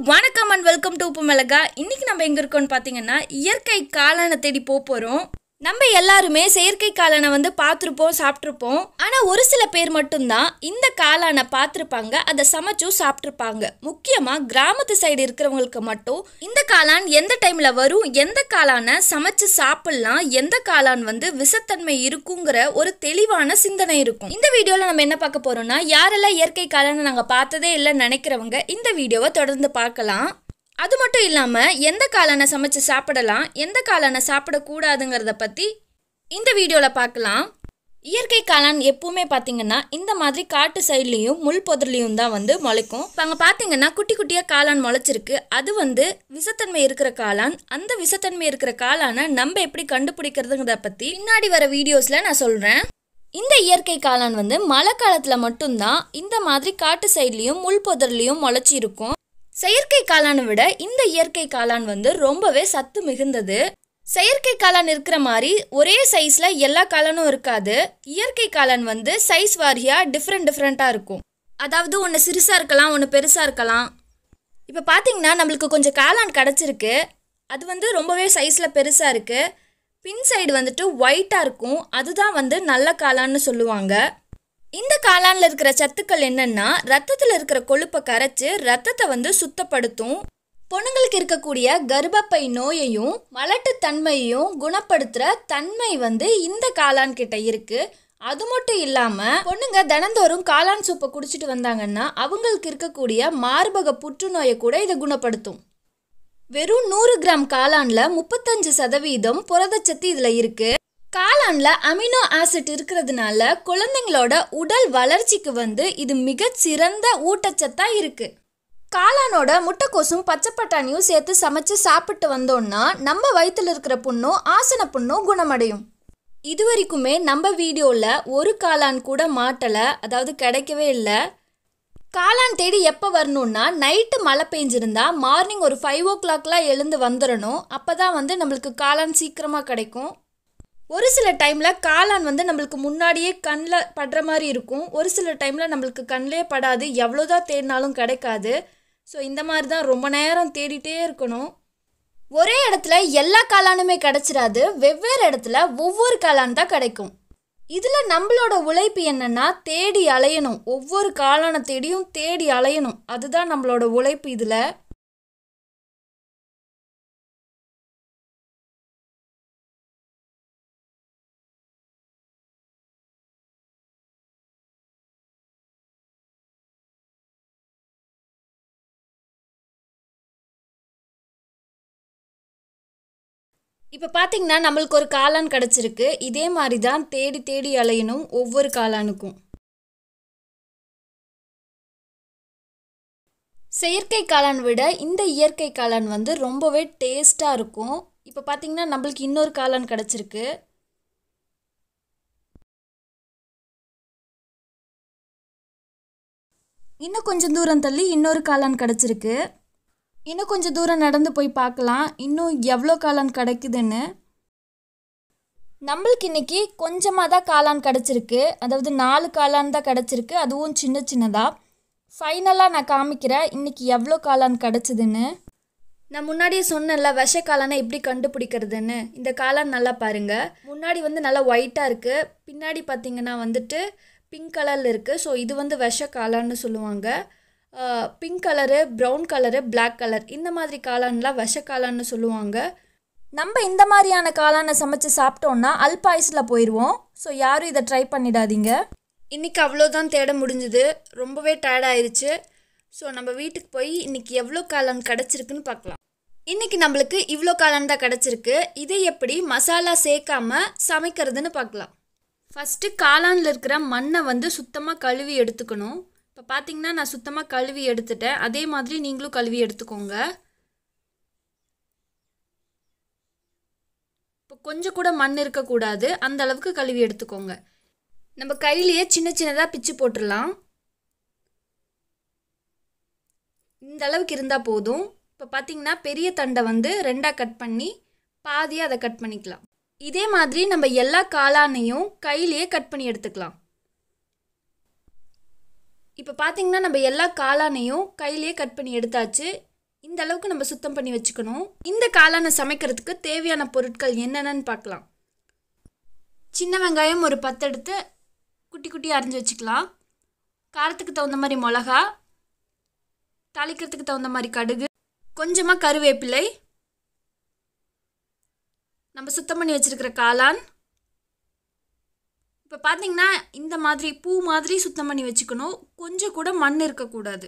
வணக்கம் and welcome to உப்பு மிளகா இன்னைக்கு நம்ம எங்க இருக்கோம்னு பார்த்தீங்கன்னா இயற்கை காளானை தேடி போக போறோம் நம்ம எல்லாருமே செயற்கை காளானை வந்து பார்த்துருப்போம் சாப்பிட்ருப்போம் ஆனால் ஒரு சில பேர் மட்டும்தான் இந்த காளானை பார்த்துருப்பாங்க அதை சமைச்சும் சாப்பிட்ருப்பாங்க முக்கியமாக கிராமத்து சைடு இருக்கிறவங்களுக்கு மட்டும் இந்த காளான் எந்த டைமில் வரும் எந்த காளானை சமைச்சு சாப்பிட்லாம் எந்த காளான் வந்து விஷத்தன்மை இருக்குங்கிற ஒரு தெளிவான சிந்தனை இருக்கும் இந்த வீடியோவில் நம்ம என்ன பார்க்க போறோம்னா யாரெல்லாம் இயற்கை காளானை நாங்கள் பார்த்ததே இல்லைன்னு நினைக்கிறவங்க இந்த வீடியோவை தொடர்ந்து பார்க்கலாம் அது மட்டும் இல்லாமல் எந்த காளானை சமைச்சு சாப்பிடலாம் எந்த காளானை சாப்பிடக்கூடாதுங்கிறத பற்றி இந்த வீடியோவில் பார்க்கலாம் இயற்கை காளான் எப்பவுமே பார்த்தீங்கன்னா இந்த மாதிரி காட்டு சைட்லேயும் முள் பொதர்லையும் தான் வந்து முளைக்கும் இப்போ அங்கே பார்த்தீங்கன்னா குட்டி குட்டியாக காளான் முளைச்சிருக்கு அது வந்து விஷத்தன்மை இருக்கிற காளான் அந்த விஷத்தன்மை இருக்கிற காளானை நம்ம எப்படி கண்டுபிடிக்கிறதுங்கிறத பற்றி பின்னாடி வர வீடியோஸில் நான் சொல்கிறேன் இந்த இயற்கை காளான் வந்து மழை காலத்தில் மட்டும்தான் இந்த மாதிரி காட்டு சைட்லேயும் முள் பொதர்லையும் முளைச்சி இருக்கும் செயற்கை காளானை விட இந்த இயற்கை காளான் வந்து ரொம்பவே சத்து மிகுந்தது செயற்கை காளான் இருக்கிற மாதிரி ஒரே சைஸில் எல்லா காளானும் இருக்காது இயற்கை காளான் வந்து சைஸ் வாரியாக டிஃப்ரெண்ட் டிஃப்ரெண்ட்டாக இருக்கும் அதாவது ஒன்று சிறுசாக இருக்கலாம் ஒன்று பெருசாக இருக்கலாம் இப்போ பார்த்தீங்கன்னா நம்மளுக்கு கொஞ்சம் காளான் கிடச்சிருக்கு அது வந்து ரொம்பவே சைஸில் பெருசாக இருக்குது பின் சைடு வந்துட்டு ஒயிட்டாக இருக்கும் அதுதான் வந்து நல்ல காளான்னு சொல்லுவாங்க இந்த காளானில் இருக்கிற சத்துக்கள் என்னன்னா ரத்தத்தில் இருக்கிற கொழுப்பை கரைச்சு ரத்தத்தை வந்து சுத்தப்படுத்தும் பொண்ணுங்களுக்கு இருக்கக்கூடிய கர்ப்பப்பை நோயையும் மலட்டுத்தன்மையையும் குணப்படுத்துகிற தன்மை வந்து இந்த காளான் கிட்ட இருக்கு அது மட்டும் இல்லாமல் பொண்ணுங்க தினந்தோறும் காளான் சூப்பை குடிச்சிட்டு வந்தாங்கன்னா அவங்களுக்கு இருக்கக்கூடிய மார்பக புற்றுநோயை கூட இதை குணப்படுத்தும் வெறும் நூறு கிராம் காளான்ல முப்பத்தஞ்சு சதவீதம் புரதச்சத்து இதில் இருக்கு காளான்ல அமினோ ஆசிட் இருக்கிறதுனால குழந்தைங்களோட உடல் வளர்ச்சிக்கு வந்து இது மிக சிறந்த ஊட்டச்சத்தா இருக்கு காளானோட முட்டைக்கோசும் பச்சை பட்டாணியும் சேர்த்து சமைச்சு சாப்பிட்டு வந்தோம்னா நம்ம வயிற்றுல இருக்கிற புண்ணும் ஆசன புண்ணும் குணமடையும் இது வரைக்குமே நம்ம வீடியோவில் ஒரு காளான் கூட மாட்டலை அதாவது கிடைக்கவே இல்லை காளான் தேடி எப்போ வரணும்னா நைட்டு மழை பெஞ்சிருந்தா மார்னிங் ஒரு ஃபைவ் ஓ கிளாக்லாம் எழுந்து வந்துடணும் அப்போ தான் வந்து நம்மளுக்கு காளான் சீக்கிரமாக கிடைக்கும் ஒரு சில டைமில் காளான் வந்து நம்மளுக்கு முன்னாடியே கண்ணில் படுற மாதிரி இருக்கும் ஒரு சில டைமில் நம்மளுக்கு கண்ணிலே படாது எவ்வளோதான் தேடினாலும் கிடைக்காது ஸோ இந்த மாதிரி தான் ரொம்ப நேரம் தேடிட்டே இருக்கணும் ஒரே இடத்துல எல்லா காளானுமே கிடைச்சிடாது வெவ்வேறு இடத்துல ஒவ்வொரு காளான் தான் கிடைக்கும் இதில் நம்மளோட உழைப்பு என்னன்னா தேடி அலையணும் ஒவ்வொரு காளானை தேடியும் தேடி அலையணும் அதுதான் நம்மளோட உழைப்பு இதில் இப்போ பார்த்தீங்கன்னா நம்மளுக்கு ஒரு காளான் கிடச்சிருக்கு இதே மாதிரி தான் தேடி தேடி அலையணும் ஒவ்வொரு காளானுக்கும் செயற்கை காளான் விட இந்த இயற்கை காளான் வந்து ரொம்பவே டேஸ்ட்டாக இருக்கும் இப்போ பார்த்தீங்கன்னா நம்மளுக்கு இன்னொரு காளான் கிடச்சிருக்கு இன்னும் கொஞ்சம் தூரம் தள்ளி இன்னொரு காளான் கிடச்சிருக்கு இன்னும் கொஞ்சம் தூரம் நடந்து போய் பார்க்கலாம் இன்னும் எவ்வளோ காளான் கிடைக்குதுன்னு நம்மளுக்கு இன்னைக்கு கொஞ்சமாக தான் காளான் கிடச்சிருக்கு அதாவது நாலு காளான் தான் கிடச்சிருக்கு அதுவும் சின்ன சின்னதாக ஃபைனலாக நான் காமிக்கிறேன் இன்னைக்கு எவ்வளோ காளான் கிடச்சிதுன்னு நான் முன்னாடியே சொன்னேன்ல விஷ காளானை எப்படி கண்டுபிடிக்கிறதுன்னு இந்த காளான் நல்லா பாருங்கள் முன்னாடி வந்து நல்லா ஒயிட்டாக இருக்குது பின்னாடி பார்த்தீங்கன்னா வந்துட்டு பிங்க் கலரில் இருக்குது ஸோ இது வந்து விஷ காளான்னு சொல்லுவாங்க pink colour brown colour black colour இந்த மாதிரி காளான்லாம் விஷ காளான்னு சொல்லுவாங்க நம்ம இந்த மாதிரியான காளானை சமைச்சு சாப்பிட்டோன்னா அல்பாயுஸில் போயிடுவோம் ஸோ யாரும் இதை ட்ரை பண்ணிடாதீங்க இன்றைக்கி அவ்வளோதான் தேட முடிஞ்சுது ரொம்பவே டயர்ட் ஆயிடுச்சு ஸோ நம்ம வீட்டுக்கு போய் இன்றைக்கி எவ்வளோ காளான் கிடச்சிருக்குன்னு பார்க்கலாம் இன்றைக்கி நம்மளுக்கு இவ்வளோ காளான் தான் கிடச்சிருக்கு இதை எப்படி மசாலா சேர்க்காம சமைக்கிறதுன்னு பார்க்கலாம் ஃபஸ்ட்டு காளானில் இருக்கிற மண்ணை வந்து சுத்தமாக கழுவி எடுத்துக்கணும் இப்போ பார்த்தீங்கன்னா நான் சுத்தமாக கழுவி எடுத்துட்டேன் அதே மாதிரி நீங்களும் கழுவி எடுத்துக்கோங்க இப்போ கொஞ்சம் கூட மண் இருக்கக்கூடாது அந்த அளவுக்கு கழுவி எடுத்துக்கோங்க நம்ம கையிலேயே சின்ன சின்னதாக பிச்சு போட்டுடலாம் இந்த அளவுக்கு இருந்தால் போதும் இப்போ பார்த்தீங்கன்னா பெரிய தண்டை வந்து ரெண்டாக கட் பண்ணி பாதியாக அதை கட் பண்ணிக்கலாம் இதே மாதிரி நம்ம எல்லா காளானையும் கையிலேயே கட் பண்ணி எடுத்துக்கலாம் இப்போ பார்த்தீங்கன்னா நம்ம எல்லா காளானையும் கையிலேயே கட் பண்ணி எடுத்தாச்சு இந்த அளவுக்கு நம்ம சுத்தம் பண்ணி வச்சுக்கணும் இந்த காளானை சமைக்கிறதுக்கு தேவையான பொருட்கள் என்னென்னு பார்க்கலாம் சின்ன வெங்காயம் ஒரு பத்து எடுத்து குட்டி குட்டி அரிஞ்சு வச்சுக்கலாம் காரத்துக்கு தகுந்த மாதிரி மிளகா தாளிக்கிறதுக்கு தகுந்த மாதிரி கடுகு கொஞ்சமாக கருவேப்பிலை நம்ம சுத்தம் பண்ணி வச்சுருக்கிற காளான் இப்போ பார்த்தீங்கன்னா இந்த மாதிரி பூ மாதிரி சுத்தம் பண்ணி வச்சுக்கணும் கொஞ்சம் கூட மண் இருக்கக்கூடாது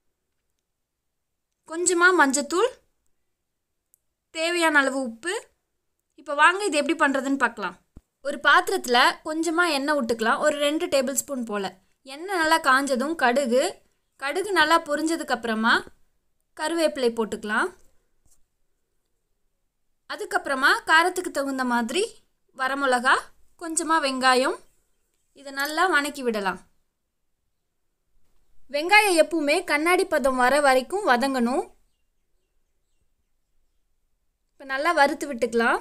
கொஞ்சமாக மஞ்சத்தூள் தேவையான அளவு உப்பு இப்போ வாங்க இது எப்படி பண்ணுறதுன்னு பார்க்கலாம் ஒரு பாத்திரத்தில் கொஞ்சமாக எண்ணெய் விட்டுக்கலாம் ஒரு ரெண்டு டேபிள் ஸ்பூன் போல் எண்ணெய் நல்லா காஞ்சதும் கடுகு கடுகு நல்லா பொரிஞ்சதுக்கப்புறமா கருவேப்பிலை போட்டுக்கலாம் அதுக்கப்புறமா காரத்துக்கு தகுந்த மாதிரி வரமிளகா கொஞ்சமாக வெங்காயம் இதை நல்லா வணக்கி விடலாம் வெங்காயம் எப்பவுமே கண்ணாடி பதம் வர வரைக்கும் வதங்கணும் இப்போ நல்லா வறுத்து விட்டுக்கலாம்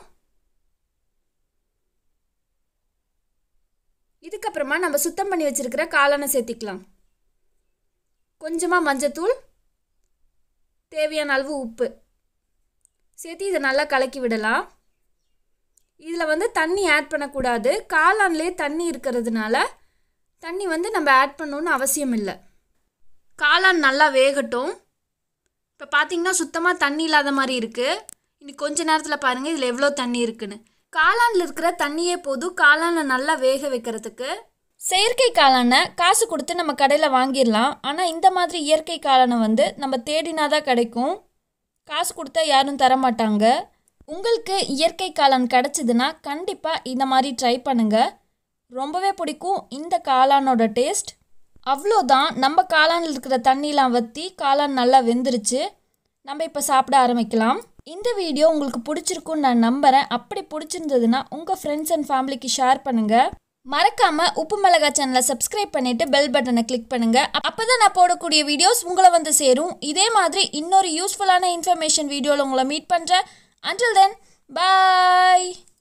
இதுக்கப்புறமா நம்ம சுத்தம் பண்ணி வச்சுருக்கிற காளானை சேர்த்திக்கலாம் கொஞ்சமாக மஞ்சத்தூள் தேவையான அளவு உப்பு சேர்த்து இதை நல்லா கலக்கி விடலாம் இதில் வந்து தண்ணி ஆட் பண்ணக்கூடாது காளான்லேயே தண்ணி இருக்கிறதுனால தண்ணி வந்து நம்ம ஆட் பண்ணணுன்னு அவசியம் இல்லை காளான் நல்லா வேகட்டும் இப்போ பார்த்தீங்கன்னா சுத்தமாக தண்ணி இல்லாத மாதிரி இருக்குது இன்னைக்கு கொஞ்ச நேரத்தில் பாருங்கள் இதில் எவ்வளோ தண்ணி இருக்குன்னு காளானில் இருக்கிற தண்ணியே போதும் காளானை நல்லா வேக வைக்கிறதுக்கு செயற்கை காளானை காசு கொடுத்து நம்ம கடையில் வாங்கிடலாம் ஆனால் இந்த மாதிரி இயற்கை காளானை வந்து நம்ம தேடினா தான் கிடைக்கும் காசு கொடுத்தா யாரும் தர மாட்டாங்க உங்களுக்கு இயற்கை காளான் கிடச்சிதுன்னா கண்டிப்பாக இந்த மாதிரி ட்ரை பண்ணுங்கள் ரொம்பவே பிடிக்கும் இந்த காளானோட டேஸ்ட் அவ்வளோதான் நம்ம காளானில் இருக்கிற தண்ணிலாம் வற்றி காளான் நல்லா வெந்துருச்சு நம்ம இப்போ சாப்பிட ஆரம்பிக்கலாம் இந்த வீடியோ உங்களுக்கு பிடிச்சிருக்குன்னு நான் நம்புகிறேன் அப்படி பிடிச்சிருந்ததுன்னா உங்கள் ஃப்ரெண்ட்ஸ் அண்ட் ஃபேமிலிக்கு ஷேர் பண்ணுங்கள் மறக்காம உப்பு மிளகா சேனலை சப்ஸ்கிரைப் பண்ணிட்டு பெல் பட்டனை கிளிக் பண்ணுங்க அப்பதான் நான் போடக்கூடிய வீடியோஸ் உங்களை வந்து சேரும் இதே மாதிரி இன்னொரு யூஸ்ஃபுல்லான இன்ஃபர்மேஷன் வீடியோவில் உங்களை மீட் பண்ணுறேன் அண்டில் தென் பாய்